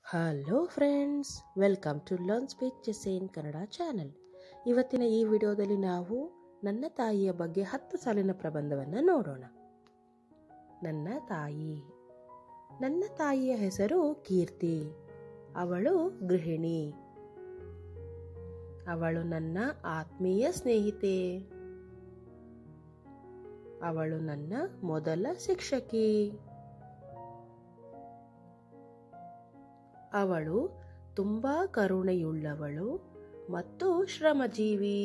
hello friends welcome to learn speech ಜೆಸೇನ್ Kannada channel ಇವತ್ತಿನ ಈ ವಿಡಿಯೋದಲ್ಲಿ ನಾವು ನನ್ನ ತಾಯಿಯ ಬಗ್ಗೆ ಹತ್ತು ಸಾಲಿನ ಪ್ರಬಂಧವನ್ನು ನೋಡೋಣ ನನ್ನ ತಾಯಿ ನನ್ನ ತಾಯಿಯ ಹೆಸರು ಕೀರ್ತಿ ಅವಳು ಗೃಹಿಣಿ ಅವಳು ನನ್ನ ಆತ್ಮೀಯ ಸ್ನೇಹಿತೆ ಅವಳು ನನ್ನ ಮೊದಲ ಶಿಕ್ಷಕಿ ಅವಳು ತುಂಬಾ ಕರುಣೆಯುಳ್ಳವಳು ಮತ್ತು ಶ್ರಮಜೀವಿ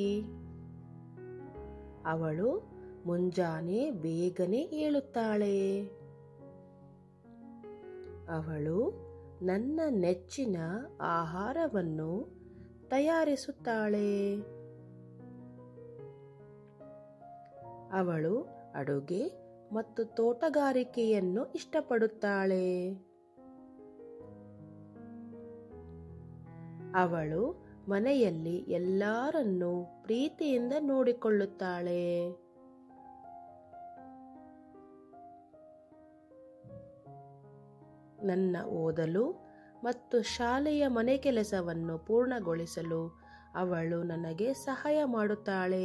ಅವಳು ಮುಂಜಾನೆ ಬೇಗನೆ ಏಳುತ್ತಾಳೆ ಅವಳು ನನ್ನ ನೆಚ್ಚಿನ ಆಹಾರವನ್ನು ತಯಾರಿಸುತ್ತಾಳೆ ಅವಳು ಅಡುಗೆ ಮತ್ತು ತೋಟಗಾರಿಕೆಯನ್ನು ಇಷ್ಟಪಡುತ್ತಾಳೆ ಅವಳು ಮನೆಯಲ್ಲಿ ಎಲ್ಲರನ್ನೂ ಪ್ರೀತಿಯಿಂದ ನೋಡಿಕೊಳ್ಳುತ್ತಾಳೆ ನನ್ನ ಓದಲು ಮತ್ತು ಶಾಲೆಯ ಮನೆ ಕೆಲಸವನ್ನು ಪೂರ್ಣಗೊಳಿಸಲು ಅವಳು ನನಗೆ ಸಹಾಯ ಮಾಡುತ್ತಾಳೆ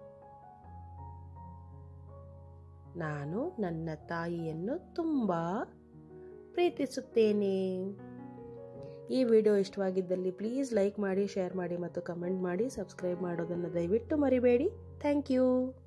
ನಾನು ನನ್ನ ತಾಯಿಯನ್ನು ತುಂಬ ಪ್ರೀತಿಸುತ್ತೇನೆ ಈ ವಿಡಿಯೋ ಇಷ್ಟವಾಗಿದ್ದಲ್ಲಿ ಪ್ಲೀಸ್ ಲೈಕ್ ಮಾಡಿ ಶೇರ್ ಮಾಡಿ ಮತ್ತು ಕಮೆಂಟ್ ಮಾಡಿ ಸಬ್ಸ್ಕ್ರೈಬ್ ಮಾಡೋದನ್ನು ದಯವಿಟ್ಟು ಮರಿಬೇಡಿ ಥ್ಯಾಂಕ್ ಯು